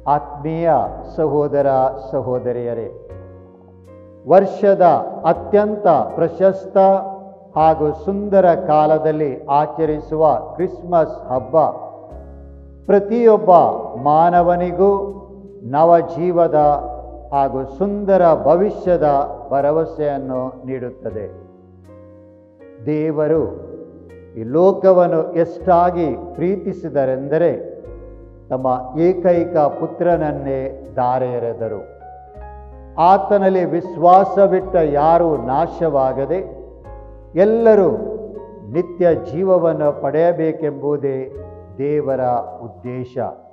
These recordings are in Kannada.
ಆತ್ಮೀಯ ಸಹೋದರ ಸಹೋದರಿಯರೇ ವರ್ಷದ ಅತ್ಯಂತ ಪ್ರಶಸ್ತ ಹಾಗೂ ಸುಂದರ ಕಾಲದಲ್ಲಿ ಆಚರಿಸುವ ಕ್ರಿಸ್ಮಸ್ ಹಬ್ಬ ಪ್ರತಿಯೊಬ್ಬ ಮಾನವನಿಗೂ ನವಜೀವದ ಹಾಗೂ ಸುಂದರ ಭವಿಷ್ಯದ ಭರವಸೆಯನ್ನು ನೀಡುತ್ತದೆ ದೇವರು ಈ ಲೋಕವನ್ನು ಎಷ್ಟಾಗಿ ಪ್ರೀತಿಸಿದರೆಂದರೆ ತಮ್ಮ ಏಕೈಕ ಪುತ್ರನನ್ನೇ ದಾರೆ ಎರೆದರು ಆತನಲ್ಲಿ ವಿಶ್ವಾಸವಿಟ್ಟ ಯಾರೂ ನಾಶವಾಗದೆ ಎಲ್ಲರೂ ನಿತ್ಯ ಜೀವವನ್ನು ಪಡೆಯಬೇಕೆಂಬುದೇ ದೇವರ ಉದ್ದೇಶ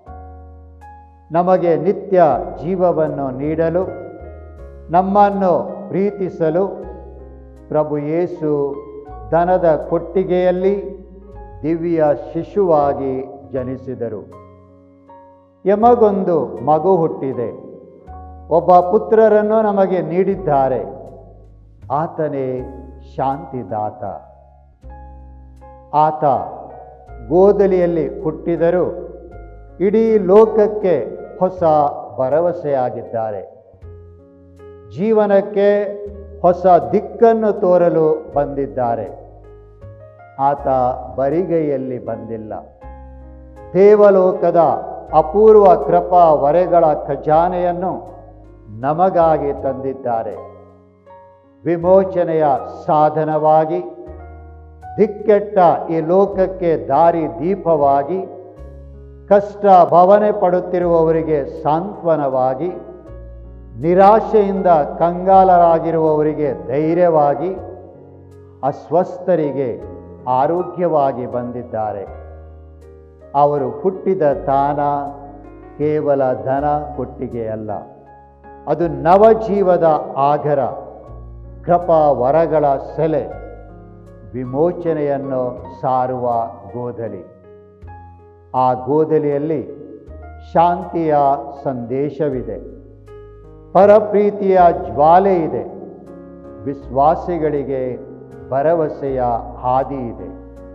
ನಮಗೆ ನಿತ್ಯ ಜೀವವನ್ನು ನೀಡಲು ನಮ್ಮನ್ನು ಪ್ರೀತಿಸಲು ಪ್ರಭು ಯೇಸು ದನದ ಕೊಟ್ಟಿಗೆಯಲ್ಲಿ ದಿವ್ಯ ಶಿಶುವಾಗಿ ಜನಿಸಿದರು ಎಮಗೊಂದು ಮಗು ಹುಟ್ಟಿದೆ ಒಬ್ಬ ಪುತ್ರರನ್ನು ನಮಗೆ ನೀಡಿದ್ದಾರೆ ಆತನೇ ಶಾಂತಿದಾತ ಆತ ಗೋದಲಿಯಲ್ಲಿ ಹುಟ್ಟಿದರೂ ಇಡೀ ಲೋಕಕ್ಕೆ ಹೊಸ ಭರವಸೆಯಾಗಿದ್ದಾರೆ ಜೀವನಕ್ಕೆ ಹೊಸ ದಿಕ್ಕನ್ನು ತೋರಲು ಬಂದಿದ್ದಾರೆ ಆತ ಬರಿಗೈಯಲ್ಲಿ ಬಂದಿಲ್ಲ ದೇವಲೋಕದ ಅಪೂರ್ವ ಕೃಪಾ ವರೆಗಳ ಖಜಾನೆಯನ್ನು ನಮಗಾಗಿ ತಂದಿದ್ದಾರೆ ವಿಮೋಚನೆಯ ಸಾಧನವಾಗಿ ದಿಕ್ಕೆಟ್ಟ ಈ ಲೋಕಕ್ಕೆ ದಾರಿ ದೀಪವಾಗಿ ಕಷ್ಟ ಭವನೆ ಪಡುತ್ತಿರುವವರಿಗೆ ಸಾಂತ್ವನವಾಗಿ ನಿರಾಶೆಯಿಂದ ಕಂಗಾಲರಾಗಿರುವವರಿಗೆ ಧೈರ್ಯವಾಗಿ ಅಸ್ವಸ್ಥರಿಗೆ ಆರೋಗ್ಯವಾಗಿ ಬಂದಿದ್ದಾರೆ ಅವರು ಹುಟ್ಟಿದ ತಾನ ಕೇವಲ ಧನ ಕೊಟ್ಟಿಗೆಯಲ್ಲ ಅದು ನವಜೀವದ ಆಗರ ಕೃಪಾ ವರಗಳ ಸೆಲೆ ವಿಮೋಚನೆಯನ್ನು ಸಾರುವ ಗೋಧಲಿ ಆ ಗೋಧಲಿಯಲ್ಲಿ ಶಾಂತಿಯ ಸಂದೇಶವಿದೆ ಪರಪ್ರೀತಿಯ ಜ್ವಾಲೆ ಇದೆ ವಿಶ್ವಾಸಿಗಳಿಗೆ ಭರವಸೆಯ ಹಾದಿ ಇದೆ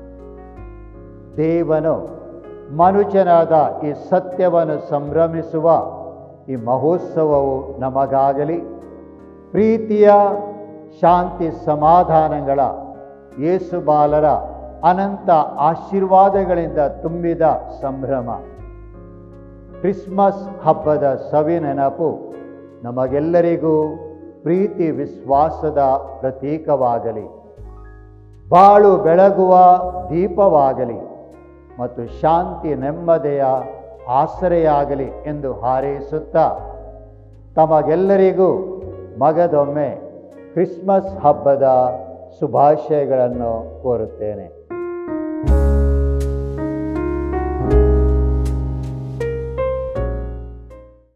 ದೇವನು ಮನುಜನಾದ ಈ ಸತ್ಯವನ್ನು ಸಂಭ್ರಮಿಸುವ ಈ ಮಹೋತ್ಸವವು ನಮಗಾಗಲಿ ಪ್ರೀತಿಯ ಶಾಂತಿ ಸಮಾಧಾನಗಳ ಯೇಸುಬಾಲರ ಅನಂತ ಆಶೀರ್ವಾದಗಳಿಂದ ತುಂಬಿದ ಸಂಭ್ರಮ ಕ್ರಿಸ್ಮಸ್ ಹಬ್ಬದ ಸವಿ ನೆನಪು ನಮಗೆಲ್ಲರಿಗೂ ಪ್ರೀತಿ ವಿಶ್ವಾಸದ ಪ್ರತೀಕವಾಗಲಿ ಬಾಳು ಬೆಳಗುವ ದೀಪವಾಗಲಿ ಮತ್ತು ಶಾಂತಿ ನೆಮ್ಮದಿಯ ಆಸರೆಯಾಗಲಿ ಎಂದು ಹಾರೈಸುತ್ತಾ ತಮಗೆಲ್ಲರಿಗೂ ಮಗದೊಮ್ಮೆ ಕ್ರಿಸ್ಮಸ್ ಹಬ್ಬದ ಶುಭಾಶಯಗಳನ್ನು ಕೋರುತ್ತೇನೆ